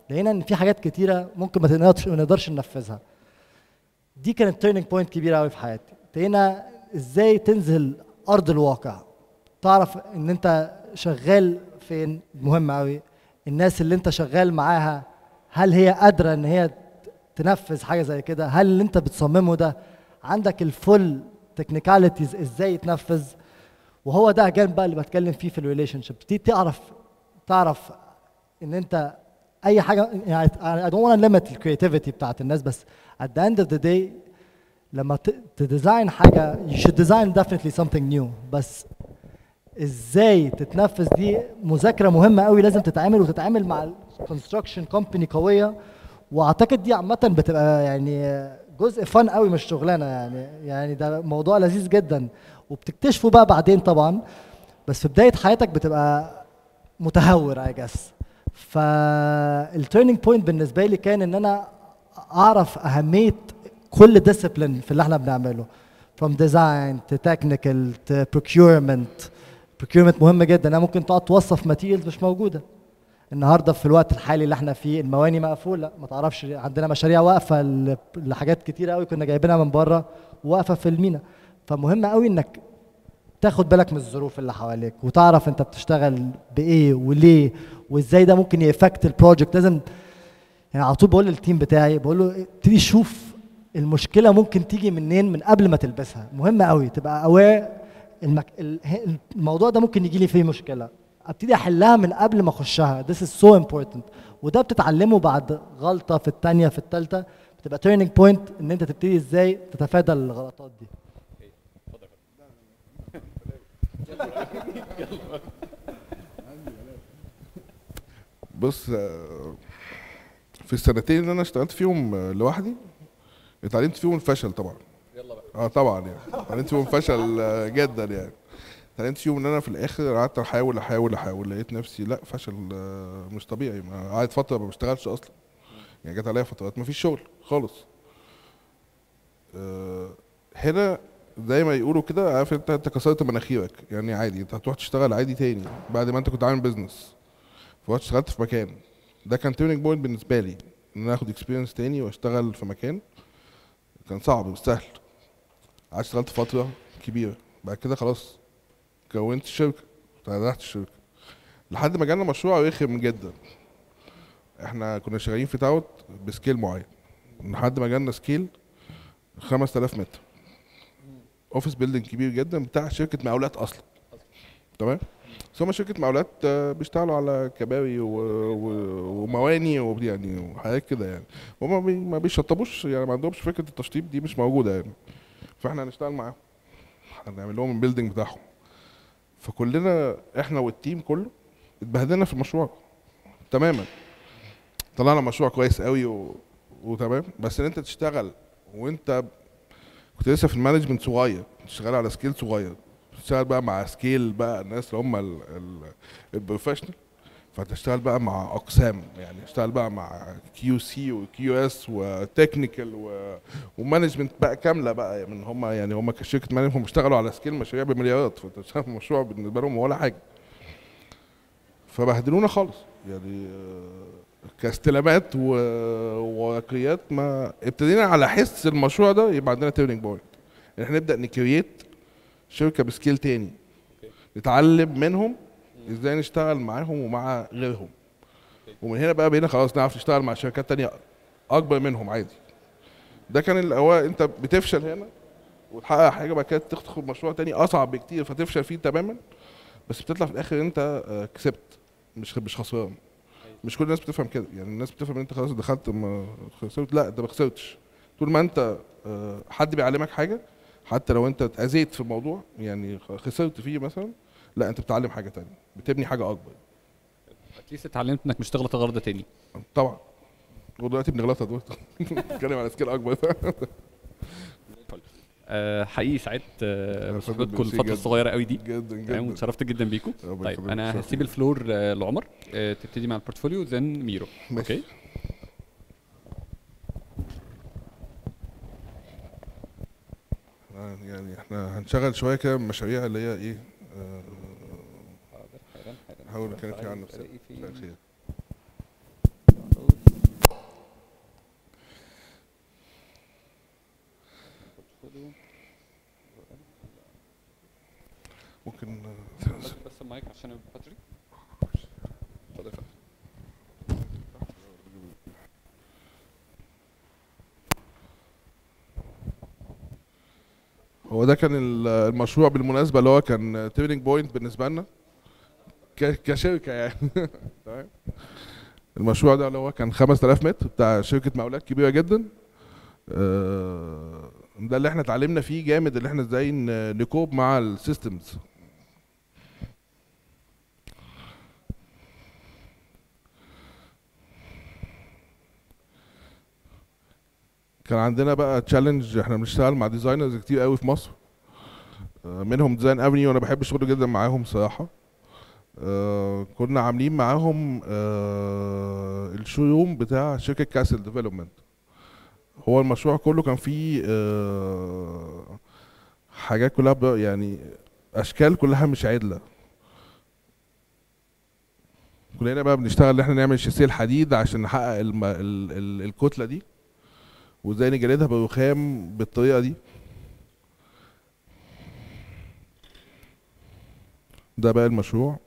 لقينا ان في حاجات كتيره ممكن ما تقدرش ما نقدرش ننفذها دي كانت تيرنينج بوينت كبيره قوي في حياتي ابتدينا ازاي تنزل ارض الواقع تعرف ان انت شغال فين مهم قوي الناس اللي انت شغال معاها هل هي قادره ان هي تنفذ حاجه زي كده هل اللي انت بتصممه ده عندك الفول تكنيكاليتيز ازاي يتنفذ وهو ده كان بقى اللي بتكلم فيه في الريليشن شيب تبتدي تعرف تعرف ان انت اي حاجه يعني I don't want to limit الكرياتيفيتي بتاعت الناس بس at the end of the day لما ت- تديزاين حاجه you should design definitely something new بس ازاي تتنفذ دي مذاكره مهمه قوي لازم تتعامل وتتعامل مع الكونستراكشن كومباني قويه واعتقد دي عامه بتبقى يعني جزء فن قوي من الشغلانه يعني يعني ده موضوع لذيذ جدا وبتكتشفه بقى بعدين طبعا بس في بدايه حياتك بتبقى متهور اي جس فالتيرنينج بوينت بالنسبه لي كان ان انا اعرف اهميه كل ديسيبلين في اللي احنا بنعمله from design to technical to procurement procurement مهم جدا انا ممكن تقعد توصف ماتيريالز مش موجوده النهارده في الوقت الحالي اللي احنا فيه المواني مقفوله ما تعرفش عندنا مشاريع واقفه ل- لحاجات كتيره قوي كنا جايبينها من بره واقفه في المينا فمهم قوي انك تاخد بالك من الظروف اللي حواليك وتعرف انت بتشتغل بايه وليه وازاي ده ممكن يفكت البروجكت لازم يعني على طول بقول للتيم بتاعي بقول له ابتدي شوف المشكله ممكن تيجي منين من قبل ما تلبسها مهم قوي تبقى اوير المك... ال- ه- الموضوع ده ممكن يجي لي فيه مشكله ابتدي احلها من قبل ما اخشها this is so important وده بتتعلمه بعد غلطه في الثانيه في الثالثه بتبقى turning point ان انت تبتدي ازاي تتفادى الغلطات دي بص آه، في السنتين اللي انا اشتغلت فيهم آه، لوحدي اتعلمت فيهم الفشل طبعا يلا بقى اه طبعا يعني اتعلمت فيهم فشل آه، جدا يعني اتعلمت فيهم ان انا في الاخر قعدت احاول احاول احاول لقيت نفسي لا فشل آه، مش طبيعي ما قعدت فتره ما بشتغلش اصلا يعني جت عليا فترات ما فيش شغل خالص آه، هنا زي ما يقولوا كده عارف انت انت كسرت مناخيرك يعني عادي انت هتروح تشتغل عادي تاني بعد ما انت كنت عامل بيزنس فرحت اشتغلت في مكان ده كان تيرنينج بوينت بالنسبه لي ان انا اخد اكسبيرينس تاني واشتغل في مكان كان صعب مش سهل قعدت اشتغلت فتره كبيره بعد كده خلاص كونت الشركه فتحت الشركه لحد ما جالنا مشروع رخم جدا احنا كنا شغالين في تاوت بسكيل معين لحد ما جالنا سكيل 5000 متر اوفيس بيلدينج كبير جدا بتاع شركه مقاولات اصلا تمام بس هم شركه مقاولات آه، بيشتغلوا على كباري و... و... ومواني و... يعني وحاجات كده يعني هم بي... ما بيشطبوش يعني ما عندهمش فكره التشطيب دي مش موجوده يعني فاحنا هنشتغل معاهم هنعمل لهم البيلدينج بتاعهم فكلنا احنا والتيم كله اتبهدلنا في المشروع تماما طلعنا مشروع كويس قوي و... وتمام بس ان انت تشتغل وانت كنت لسه في المانجمنت صغير شغال على سكيل صغير تشتغل بقى مع سكيل بقى الناس اللي هم ال- ال- البروفيشنال فتشتغل بقى مع اقسام يعني اشتغل بقى مع كيو سي وكيو اس وتكنيكال ومانجمنت بقى كامله بقى من هم يعني هم كشركه مانجمنت هم بيشتغلوا على سكيل مشاريع بمليارات فانت بتشتغل في مشروع بالنسبه لهم ولا حاجه فبهدلونا خالص يعني آه، كاستلامات و- وورقيات ما ابتدينا على حس المشروع ده يبقى عندنا تيرنينج بوينت احنا نبدا نكريت شركه بسكيل تاني نتعلم منهم ازاي نشتغل معاهم ومع غيرهم ومن هنا بقى بقينا خلاص نعرف نشتغل مع شركات تانية اكبر منهم عادي ده كان الاول انت بتفشل هنا وتحقق حاجه بعد كده تدخل مشروع تاني اصعب بكتير فتفشل فيه تماما بس بتطلع في الاخر انت آه، كسبت مش مش خسران مش كل الناس بتفهم كده يعني الناس بتفهم ان انت خلاص دخلت ما خسرت لا انت ما خسرتش طول ما انت آه، حد بيعلمك حاجه حتى لو انت اتاذيت في الموضوع يعني خسرت فيه مثلا لا انت بتتعلم حاجه تانية بتبني حاجه اكبر اتليست اتعلمت انك مش تغلط الغلط ده تاني طبعا ودلوقتي بنغلطها دلوقتي بنتكلم على سكيل اكبر آه حقيقي سعدت آه أنا بصحبتكم فضل الفتره جداً. الصغيره قوي دي جدا تمام جدا واتشرفت جدا بيكم ربنا طيب يخليك، انا شرف هسيب لي. الفلور آه لعمر آه تبتدي مع البورتفوليو زين ميرو ماشي. اوكي آه، يعني احنا هنشغل شويه كده من المشاريع اللي هي ايه آه، نحاول نتكلم فيها عن نفسنا مساء الخير ممكن بس بس المايك عشان الباتري اتفضل يا فندم. هو ده كان ال- المشروع بالمناسبه اللي هو كان تيرنينج بوينت بالنسبه لنا ك- كشركه يعني تمام المشروع ده اللي هو كان 5000 متر بتاع شركه مقاولات كبيره جدا آه، ده اللي احنا اتعلمنا فيه جامد اللي احنا ازاي ن- نكوب مع السيستمز كان عندنا بقى تشالنج احنا بنشتغل مع ديزاينرز كتير قوي في مصر آه، منهم ديزاين افني وانا بحب الشغل جدا معاهم صراحه آه، كنا عاملين معاهم آه، الشو روم بتاع شركه كاسل ديفلوبمنت هو المشروع كله كان فيه آه، حاجات كلها ب- يعني اشكال كلها مش عدله كلنا بقى بنشتغل ان احنا نعمل شاسيه الحديد عشان نحقق الم... ال... ال... الكتله دي وازاي نجلدها برخام بالطريقه دي ده بقى المشروع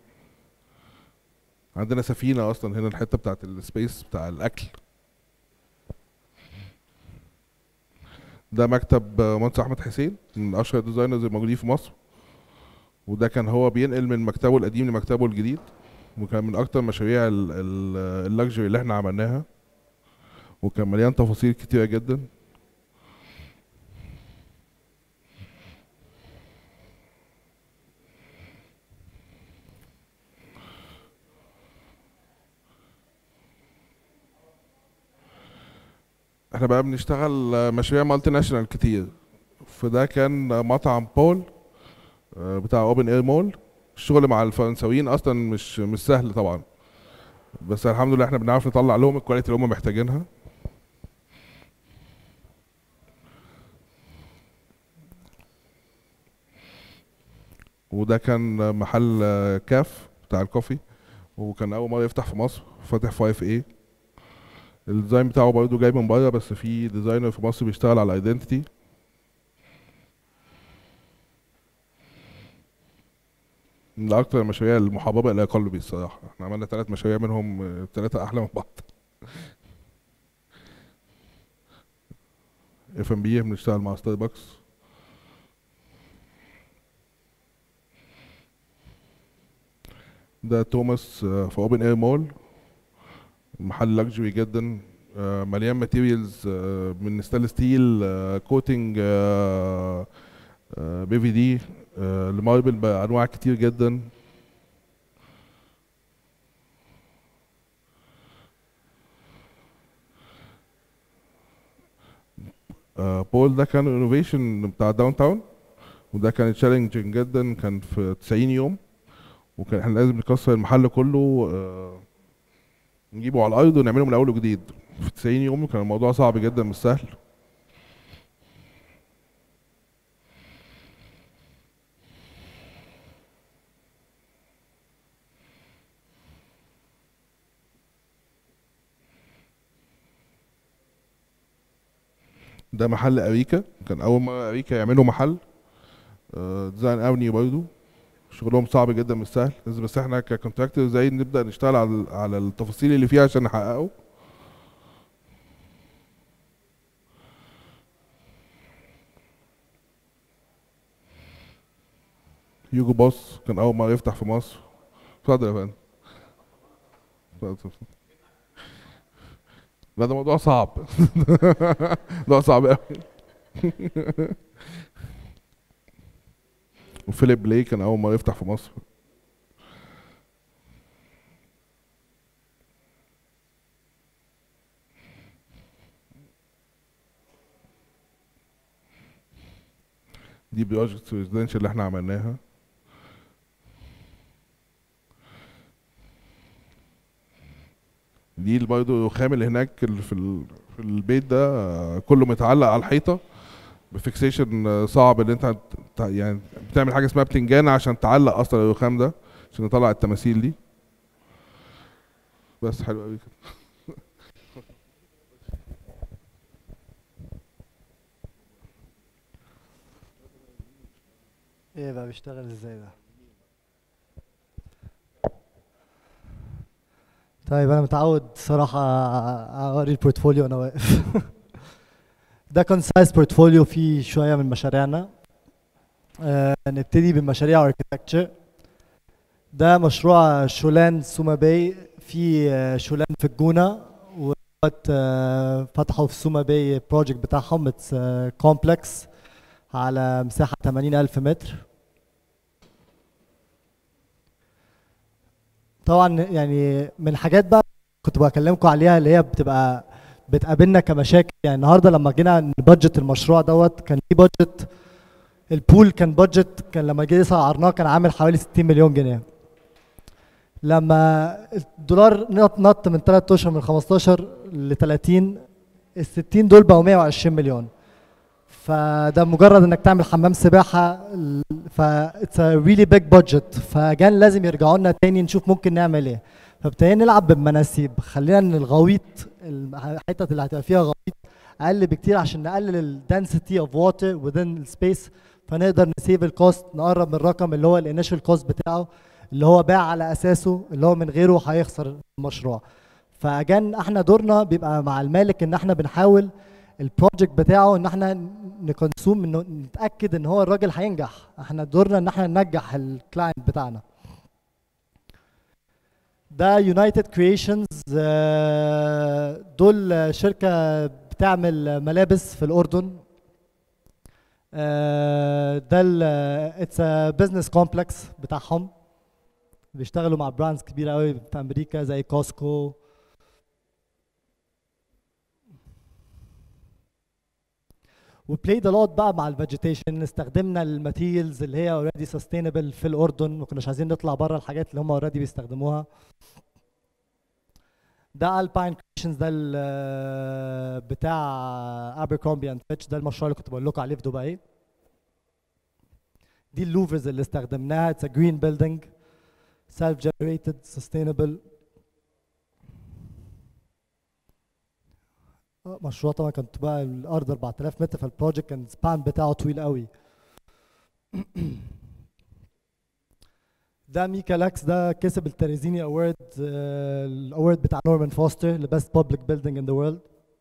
عندنا سفينه اصلا هنا الحته بتاعت السبيس بتاع الاكل ده مكتب مهندس احمد حسين من اشهر الديزاينرز الموجودين في مصر وده كان هو بينقل من مكتبه القديم لمكتبه الجديد وكان من اكتر مشاريع اللكجري اللي احنا عملناها وكان مليان تفاصيل كتيره جدا احنا بقى بنشتغل مشاريع مالتي ناشونال كتير فده كان مطعم بول آه، بتاع اوبن اير مول الشغل مع الفرنساويين اصلا مش مش سهل طبعا بس الحمد لله احنا بنعرف نطلع لهم الكواليتي اللي هم محتاجينها وده كان محل آه، كاف بتاع الكوفي وكان اول مره يفتح في مصر فاتح 5 اي الديزاين بتاعه برضه جاي من بره بس في ديزاينر في مصر بيشتغل على الايدنتيتي من اكتر المشاريع المحببه الى قلبي الصراحه احنا عملنا ثلاث مشاريع منهم ثلاثه احلى من بعض اف ام بي بنشتغل مع ستاربكس ده توماس آه، في اوبن اير مول محل لكجري جدا آه، مليان ماتيريالز من ستانلس ستيل كوتنج بي في دي الماربل بانواع كتير جدا آه، بول ده كان انوفيشن بتاع داون تاون وده كان تشالنجينج جدا كان في 90 يوم وكان احنا لازم نكسر المحل كله آه، نجيبه على الارض ونعمله من اول وجديد في 90 يوم كان الموضوع صعب جدا مش سهل ده محل اريكا كان اول مره اريكا يعملوا محل آه، ديزاين افني برضه شغلهم صعب جدا مش سهل لازم بس احنا ككونتراكتور ازاي نبدا نشتغل على على التفاصيل اللي فيها عشان نحققه هيوجو بوس كان اول مره يفتح في مصر اتفضل يا فندم اتفضل، اتفضل. لا ده موضوع صعب موضوع صعب قوي وفيليب بلاي كان اول مره يفتح في مصر دي بروجكت ريزيدنشال اللي احنا عملناها دي برضه الرخام اللي هناك اللي في ال- في البيت ده آه، كله متعلق على الحيطه بفيكسيشن آه، صعب ان انت ت- يعني بتعمل حاجه اسمها بتنجانه عشان تعلق اصلا الرخام ده عشان نطلع التماثيل دي بس حلو قوي كده ايه بقى بيشتغل ازاي ده طيب انا متعود صراحة اوري البورتفوليو وانا واقف ده كان سايز بورتفوليو فيه شوية من مشاريعنا آه نبتدي بمشاريع اركتكتشر ده مشروع شولان سوما باي في آه، شولان في الجونة وقت آه، فتحوا في سوما باي بروجكت بتاعهم اتس كومبلكس على مساحة 80 ألف متر طبعا يعني من الحاجات بقى كنت بكلمكم عليها اللي هي بتبقى بتقابلنا كمشاكل يعني النهارده لما جينا نبادجت المشروع دوت كان ليه بادجت البول كان بادجت كان لما جه سعرناه كان عامل حوالي 60 مليون جنيه لما الدولار نط نط من 3 اشهر من 15 ل 30 ال 60 دول بقوا 120 مليون فده مجرد انك تعمل حمام سباحه ف اتس ريلي بيج بادجت فكان لازم يرجعوا لنا تاني نشوف ممكن نعمل ايه فابتدينا نلعب بالمناسيب خلينا ان الغويط الحته اللي هتبقى فيها غويط اقل بكتير عشان نقلل الدنسيتي اوف ووتر within السبيس فنقدر نسيف الكوست نقرب من الرقم اللي هو الانيشال كوست بتاعه اللي هو باع على اساسه اللي هو من غيره هيخسر المشروع فاجان احنا دورنا بيبقى مع المالك ان احنا بنحاول البروجكت بتاعه ان احنا نكونسوم انه نتاكد ان هو الراجل هينجح احنا دورنا ان احنا ننجح الكلاينت بتاعنا ده يونايتد كرييشنز دول شركه بتعمل ملابس في الاردن آه، ده اتس بزنس كومبلكس بتاعهم بيشتغلوا مع براندز كبيره قوي في امريكا زي كوسكو وبلايد لوت بقى مع الفيجيتيشن استخدمنا الماتيريالز اللي هي اوريدي سستينبل في الاردن ما كناش عايزين نطلع بره الحاجات اللي هم اوريدي بيستخدموها ده الباين كريشنز ده ال- بتاع ابركرومبي اند فيتش ده المشروع اللي كنت بقول لكم عليه في دبي دي اللوفرز اللي استخدمناها اتس جرين بيلدينج سيلف جنريتد سستينبل مشروع طبعا كانت بقى الارض 4000 متر فالبروجكت كان السبان بتاعه طويل قوي ده ميكا لاكس ده كسب التريزيني اوورد الاورد بتاع نورمان فوستر لبست بابليك بيلدينج ان ذا وورلد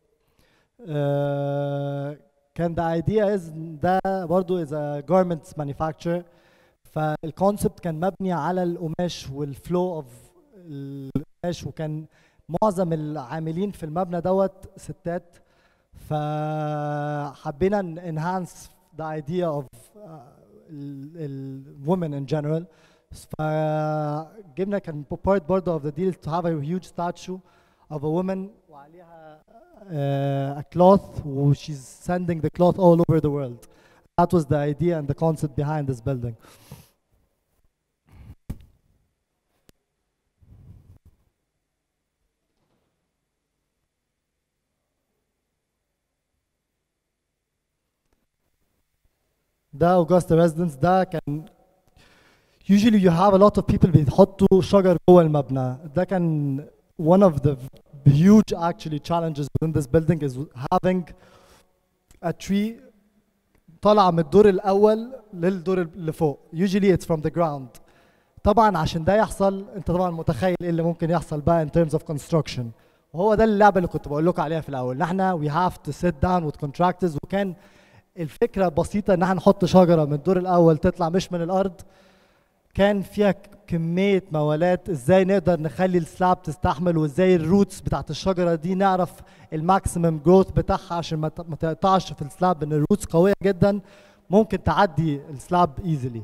كان the idea is ده برضو is a garments manufacturer فالكونسبت كان مبني على القماش والفلو اوف القماش وكان معظم العاملين في المبنى دوت ستات فحبينا انهانس the idea of uh, ال- ال- women in general فجبنا كان part برضه of the deal to have a huge statue of a woman وعليها uh, a cloth و she's sending the cloth all over the world that was the idea and the concept behind this building ده اوجاستا ريزيدنس ده كان usually you have a lot of people بيحطوا شجر جوه المبنى ده كان one of the huge actually challenges within this building is having a tree طالعه من الدور الاول للدور اللي فوق usually it's from the ground طبعا عشان ده يحصل انت طبعا متخيل ايه اللي ممكن يحصل بقى in terms of construction وهو ده اللعبه اللي كنت بقول لكم عليها في الاول ان احنا we have to sit down with contractors وكان الفكره بسيطه ان احنا نحط شجره من الدور الاول تطلع مش من الارض كان فيها ك- كميه موالات ازاي نقدر نخلي السلاب تستحمل وازاي الروتس بتاعت الشجره دي نعرف الماكسيمم جروث بتاعها عشان ما ت- ما تقطعش في السلاب ان الروتس قويه جدا ممكن تعدي السلاب ايزلي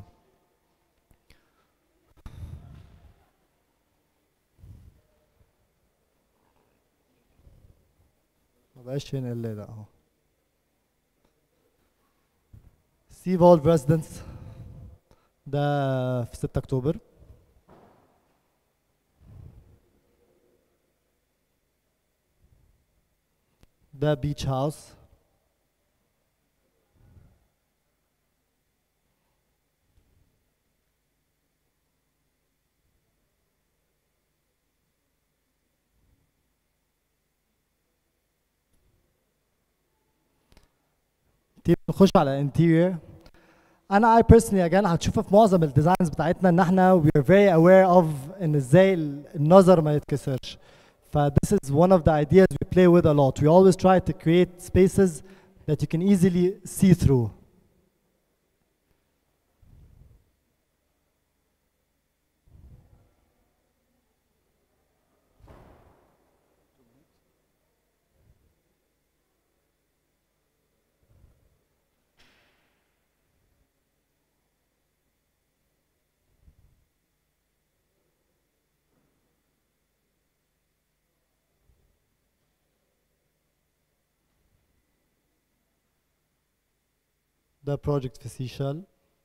ما بقاش هنا الا ده اهو سي فولف ريزيدنس ده في 6 اكتوبر ده بيتش هاوس تيجي نخش على انتيريور انا I personally again هتشوفها في معظم الديزاينز بتاعتنا ان احنا we are very aware of ان ازاي ال- النظر ما يتكسرش ف this is one of the ideas we play with a lot we always try to create spaces that you can easily see through ده project في سيشل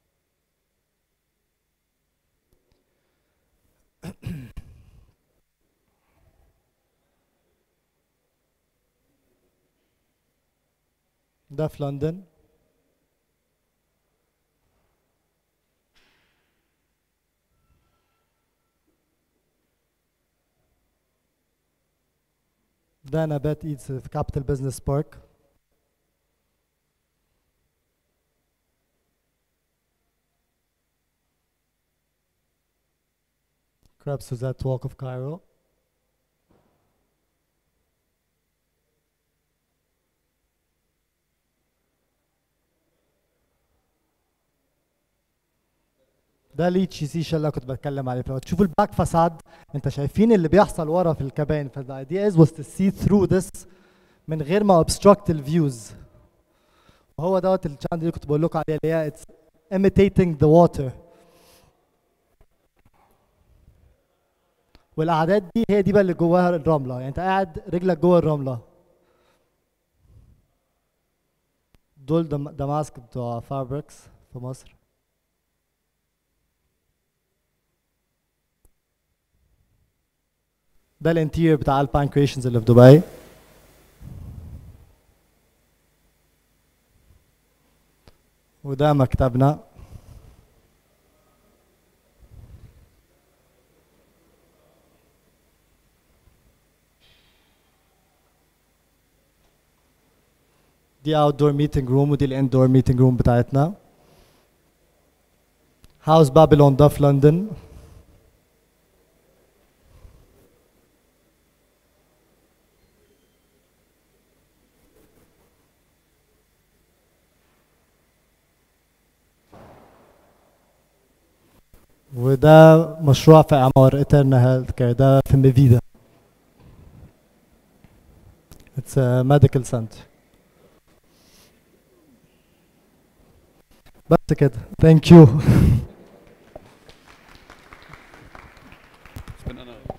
ده في لندن ده نبات ايدز في كابيتال بزنس بارك Crab Suzette Walk of Cairo. ده ليتشي سيشا اللي أنا كنت بتكلم عليه فلو تشوفوا الباك فاساد انت شايفين اللي بيحصل ورا في الكباين فالidea is was to see through this من غير ما obstruct الفيوز وهو دوت الشاند اللي كنت بقول لكم عليه اللي هي it's imitating the water والاعداد دي هي دي بقى اللي جواها الرمله يعني انت قاعد رجلك جوه الرمله دول دم- دماسك بتوع فابريكس في مصر ده الانتيريور بتاع البان كريشنز اللي في دبي وده مكتبنا دي outdoor meeting room ودي الانdoor meeting room بتاعتنا هاوس بابلون ده في لندن وده مشروع في اعمار ايترنا هيلث كير ده في ميفيدا It's a medical center بس كده ثانك يو بس أنا